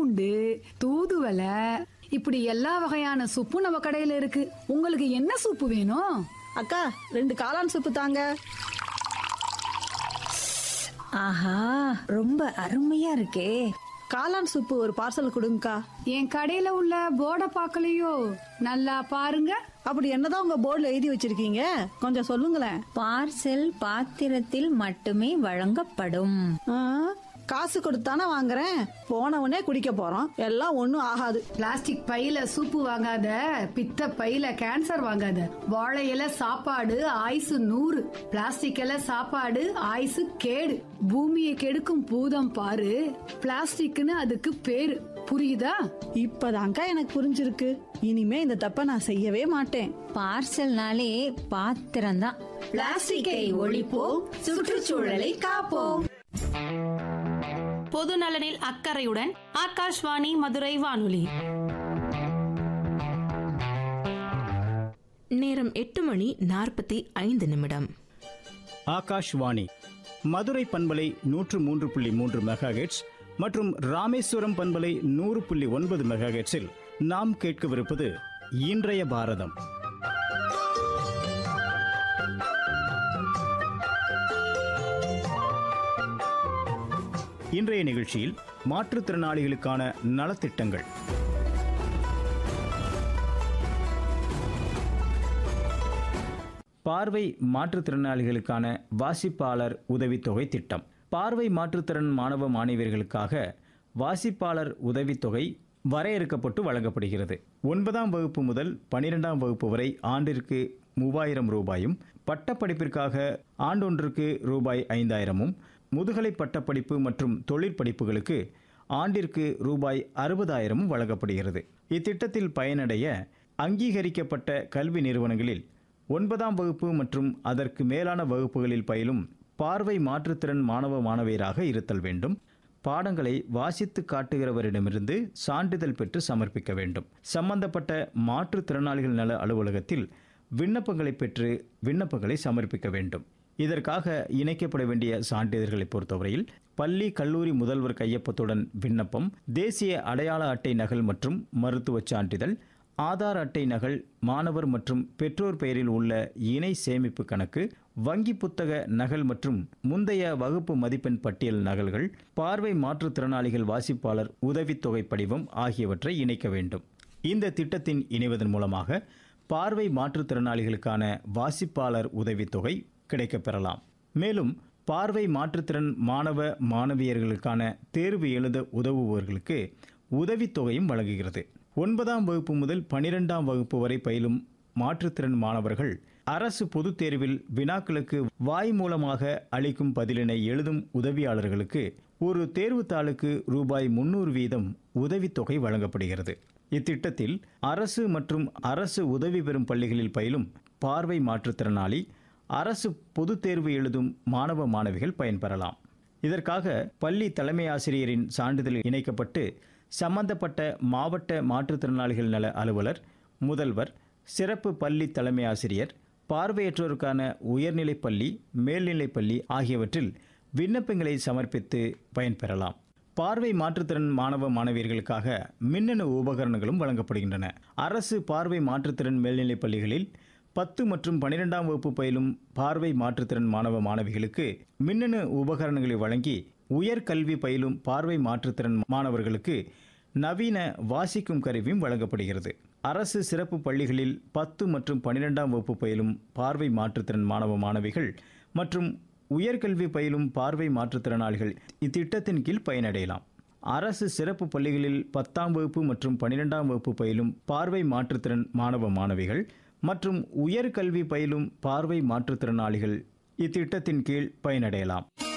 பூண்டு தூதுவளை இப்படி எல்லா வகையான சூப்பும் நம்ம கடையில இருக்கு உங்களுக்கு என்ன சூப்பு வேணும் அக்கா ரெண்டு காளான் சூப்பு தாங்க ஆஹா ரொம்ப அருமையா இருக்கே காளான் சூப்பு ஒரு பார்சல் கொடுங்கக்கா என் கடையில உள்ள போர்டை பார்க்கலையோ நல்லா பாருங்க அப்படி என்னதான் உங்க போர்டில் எழுதி வச்சிருக்கீங்க கொஞ்சம் சொல்லுங்களேன் பார்சல் பாத்திரத்தில் மட்டுமே வழங்கப்படும் ஆ, காசு கொடுத்தானே வாங்குறேன் போனவனே குடிக்க போறோம் எல்லாம் ஒண்ணும் ஆகாது பிளாஸ்டிக் பையில சூப்பு வாங்காத பித்த பையில கேன்சர் வாங்காத வாழை இலை சாப்பாடு ஆயுசு நூறு பிளாஸ்டிக் இலை சாப்பாடு ஆயுசு கேடு பூமியை கெடுக்கும் பூதம் பாரு பிளாஸ்டிக்னு அதுக்கு பேரு புரியுதா இப்பதான்க்கா எனக்கு புரிஞ்சிருக்கு இனிமே இந்த தப்பை நான் செய்யவே மாட்டேன் பார்சல்னாலே பாத்திரம்தான் பிளாஸ்டிக்கை ஒழிப்போம் சுற்றுச்சூழலை காப்போம் பொது நலனில் அக்கறையுடன் ஆகாஷ்வாணி மதுரை வானொலி நேரம் எட்டு மணி நாற்பத்தி ஐந்து நிமிடம் ஆகாஷ்வாணி மதுரை பண்பலை நூற்று மூன்று புள்ளி மூன்று மெகாஹெட்ஸ் மற்றும் ராமேஸ்வரம் பண்பலை நூறு புள்ளி ஒன்பது மெகாஹெட்ஸில் நாம் கேட்கவிருப்பது இன்றைய பாரதம் இன்றைய நிகழ்ச்சியில் மாற்றுத்திறனாளிகளுக்கான நலத்திட்டங்கள் பார்வை மாற்றுத்திறனாளிகளுக்கான வாசிப்பாளர் உதவித்தொகை திட்டம் பார்வை மாற்றுத்திறன் மாணவ மாணவியர்களுக்காக வாசிப்பாளர் உதவித்தொகை வரையறுக்கப்பட்டு வழங்கப்படுகிறது ஒன்பதாம் வகுப்பு முதல் பனிரெண்டாம் வகுப்பு வரை ஆண்டிற்கு மூவாயிரம் ரூபாயும் பட்டப்படிப்பிற்காக ஆண்டொன்றுக்கு ரூபாய் ஐந்தாயிரமும் முதுகலை பட்டப்படிப்பு மற்றும் தொழிற்படிப்புகளுக்கு ஆண்டிற்கு ரூபாய் அறுபதாயிரமும் வழங்கப்படுகிறது இத்திட்டத்தில் பயனடைய அங்கீகரிக்கப்பட்ட கல்வி நிறுவனங்களில் ஒன்பதாம் வகுப்பு மற்றும் அதற்கு மேலான வகுப்புகளில் பயிலும் பார்வை மாற்றுத்திறன் மாணவ மாணவியராக இருத்தல் வேண்டும் பாடங்களை வாசித்து காட்டுகிறவரிடமிருந்து சான்றிதழ் பெற்று சமர்ப்பிக்க வேண்டும் சம்பந்தப்பட்ட மாற்றுத்திறனாளிகள் நல அலுவலகத்தில் விண்ணப்பங்களை பெற்று விண்ணப்பங்களை சமர்ப்பிக்க வேண்டும் இதற்காக இணைக்கப்பட வேண்டிய சான்றிதழ்களை பொறுத்தவரையில் பள்ளி கல்லூரி முதல்வர் கையொப்பத்துடன் விண்ணப்பம் தேசிய அடையாள அட்டை நகல் மற்றும் மருத்துவச் சான்றிதழ் ஆதார் அட்டை நகல் மாணவர் மற்றும் பெற்றோர் பெயரில் உள்ள இணை சேமிப்பு கணக்கு வங்கி புத்தக நகல் மற்றும் முந்தைய வகுப்பு மதிப்பெண் பட்டியல் நகல்கள் பார்வை மாற்றுத்திறனாளிகள் வாசிப்பாளர் உதவித்தொகை படிவம் ஆகியவற்றை இணைக்க வேண்டும் இந்த திட்டத்தின் இணைவதன் மூலமாக பார்வை மாற்றுத்திறனாளிகளுக்கான வாசிப்பாளர் உதவித்தொகை கிடைக்கப் பெறலாம் மேலும் பார்வை மாற்றுத்திறன் மாணவ மாணவியர்களுக்கான தேர்வு எழுத உதவுபவர்களுக்கு உதவித்தொகையும் வழங்குகிறது ஒன்பதாம் வகுப்பு முதல் பனிரெண்டாம் வகுப்பு வரை பயிலும் மாற்றுத்திறன் மாணவர்கள் அரசு பொதுத் தேர்வில் வினாக்களுக்கு வாய் மூலமாக அளிக்கும் பதிலினை எழுதும் உதவியாளர்களுக்கு ஒரு தேர்வுத்தாளுக்கு ரூபாய் முன்னூறு வீதம் உதவித்தொகை வழங்கப்படுகிறது இத்திட்டத்தில் அரசு மற்றும் அரசு உதவி பெறும் பள்ளிகளில் பயிலும் பார்வை மாற்றுத்திறனாளி அரசு பொதுத் தேர்வு எழுதும் மாணவ மாணவிகள் பயன்பெறலாம் இதற்காக பள்ளி தலைமை ஆசிரியரின் சான்றிதழ் இணைக்கப்பட்டு சம்பந்தப்பட்ட மாவட்ட மாற்றுத்திறனாளிகள் நல அலுவலர் முதல்வர் சிறப்பு பள்ளி தலைமை ஆசிரியர் பார்வையற்றோருக்கான உயர்நிலைப் பள்ளி மேல்நிலைப் பள்ளி ஆகியவற்றில் விண்ணப்பங்களை சமர்ப்பித்து பயன்பெறலாம் பார்வை மாற்றுத்திறன் மாணவ மாணவியர்களுக்காக மின்னணு உபகரணங்களும் வழங்கப்படுகின்றன அரசு பார்வை மாற்றுத்திறன் மேல்நிலைப் பள்ளிகளில் பத்து மற்றும் பனிரெண்டாம் வகுப்பு பயிலும் பார்வை மாற்றுத்திறன் மாணவ மாணவிகளுக்கு மின்னணு உபகரணங்களை வழங்கி உயர்கல்வி பயிலும் பார்வை மாற்றுத்திறன் மாணவர்களுக்கு நவீன வாசிக்கும் கருவியும் வழங்கப்படுகிறது அரசு சிறப்பு பள்ளிகளில் பத்து மற்றும் பனிரெண்டாம் வகுப்பு பயிலும் பார்வை மாற்றுத்திறன் மாணவ மாணவிகள் மற்றும் உயர்கல்வி பயிலும் பார்வை மாற்றுத்திறனாளிகள் இத்திட்டத்தின் கீழ் பயனடையலாம் அரசு சிறப்பு பள்ளிகளில் பத்தாம் வகுப்பு மற்றும் பனிரெண்டாம் வகுப்பு பயிலும் பார்வை மாற்றுத்திறன் மாணவ மாணவிகள் மற்றும் உயர்கல்வி பயிலும் பார்வை மாற்றுத்திறனாளிகள் இத்திட்டத்தின் கீழ் பயனடையலாம்